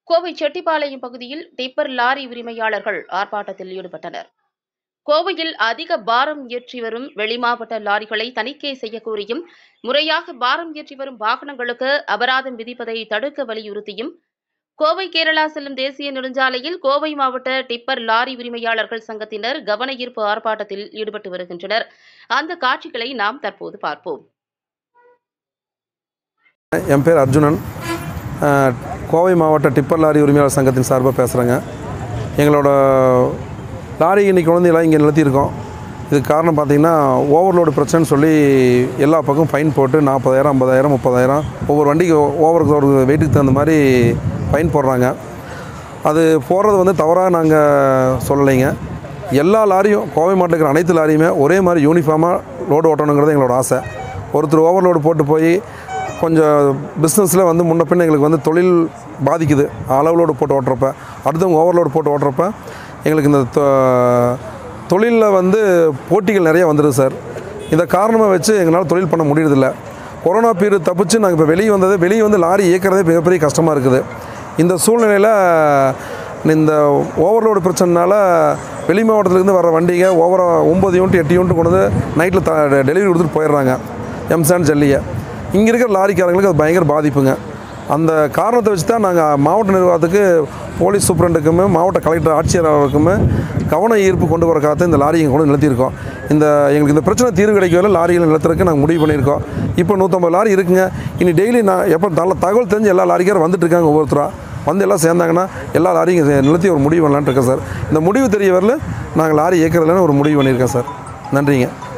கோவை செட்டிப்பாளையம் பகுதியில் tipper lorry உரிமையாளர்கள் ஆர்ப்பாட்டத்தில் ஈடுபட்டனர் கோவையில் அதிக பாரம் ஏற்றி வரும் வெளிமாவட்ட லாரிகளை தணிக்கை செய்யக்கோரியும் முறையாக பாரம் ஏற்றி வரும் வாகனங்களுக்கு அபராதம் விதிப்பதை தடுக்க வலியுறுத்தியும் கோவை கேரளா செல்லும் தேசிய நெடுஞ்சாலையில் கோவை மாவட்ட டிப்பர் லாரி உரிமையாளர்கள் சங்கத்தினர் கவன ஈர்ப்பு ஆர்ப்பாட்டத்தில் ஈடுபட்டு வருகின்றனர் அந்த காட்சிகளை நாம் தற்போது பார்ப்போம் என் பேர் அர்ஜுனன் அஹ், கோவை மாவட்ட டிப்பர் லாரி உரிமையாளர் சங்கத்தின் சார்பாக பேசுகிறேங்க எங்களோட லாரி இன்னைக்கு கொண்டு வந்து எல்லாம் இங்கே நிறுத்தியிருக்கோம் இதுக்கு காரணம் பார்த்தீங்கன்னா ஓவர்லோடு பிரச்சனைன்னு சொல்லி எல்லா பக்கம் ஃபைன் போட்டு நாற்பதாயிரம் ஐம்பதாயிரம் முப்பதாயிரம் ஒவ்வொரு வண்டிக்கு ஓவருக்கு ஒரு வெயிட்டுக்கு தகுந்த மாதிரி ஃபைன் போடுறாங்க அது போடுறது வந்து தவறாக நாங்கள் சொல்லலைங்க எல்லா லாரியும் கோவை மாவட்டத்தில் இருக்கிற அனைத்து லாரியுமே ஒரே மாதிரி யூனிஃபார்மாக லோடு ஓட்டணுங்கிறது எங்களோட ஆசை ஒருத்தர் ஓவர்லோடு போட்டு போய் கொஞ்சம் பிஸ்னஸில் வந்து முன்ன பின்ன எங்களுக்கு வந்து தொழில் பாதிக்குது அளவுலோடு போட்டு ஓட்டுறப்ப அடுத்தவங்க ஓவர்லோடு போட்டு ஓட்டுறப்ப எங்களுக்கு இந்த தொழிலில் வந்து போட்டிகள் நிறைய வந்துடுது சார் இதை காரணமாக வச்சு எங்களால் தொழில் பண்ண முடியறதில்ல கொரோனா பீரியட் தப்பிச்சு நாங்கள் இப்போ வெளியே வந்தது வெளியே வந்து லாரி இயக்கிறதே மிகப்பெரிய கஷ்டமாக இருக்குது இந்த சூழ்நிலையில் இந்த ஓவர்லோடு பிரச்சனைனால வெளி மாவட்டத்துலேருந்து வர வண்டிங்க ஓவரா ஒம்பது யூனிட் எட்டு யூனிட் கொண்டு வந்து நைட்டில் த டெலிவரி கொடுத்துட்டு போயிடுறாங்க எம்சான் ஜல்லியை இங்கே இருக்கிற லாரிக்காரங்களுக்கு அது பயங்கர பாதிப்புங்க அந்த காரணத்தை வச்சு தான் நாங்கள் மாவட்ட நிர்வாகத்துக்கு போலீஸ் சூப்பரண்டுக்குமே மாவட்ட கலெக்டர் ஆட்சியர் அவருக்குமே கவன ஈர்ப்பு கொண்டு வர காத்து இந்த லாரியை கொண்டு நிறுத்தியிருக்கோம் இந்த எங்களுக்கு இந்த பிரச்சனை தீர்வு கிடைக்கவில்லை லாரிகளை நிறுத்துறதுக்கு நாங்கள் முடிவு பண்ணியிருக்கோம் இப்போ நூற்றம்பது லாரி இருக்குங்க இனி டெய்லி நான் எப்போ நல்ல தகவல் தெரிஞ்சு எல்லா லாரிக்காரும் வந்துட்டு இருக்காங்க ஒவ்வொருத்தராக வந்து எல்லாம் சேர்ந்தாங்கன்னா எல்லா லாரியும் இங்க நிறுத்தி ஒரு முடிவு பண்ணலான்ட்டு இருக்கேன் சார் இந்த முடிவு தெரிய வரல நாங்கள் லாரி இயக்கிறதுலன்னு ஒரு முடிவு பண்ணியிருக்கேன் சார் நன்றிங்க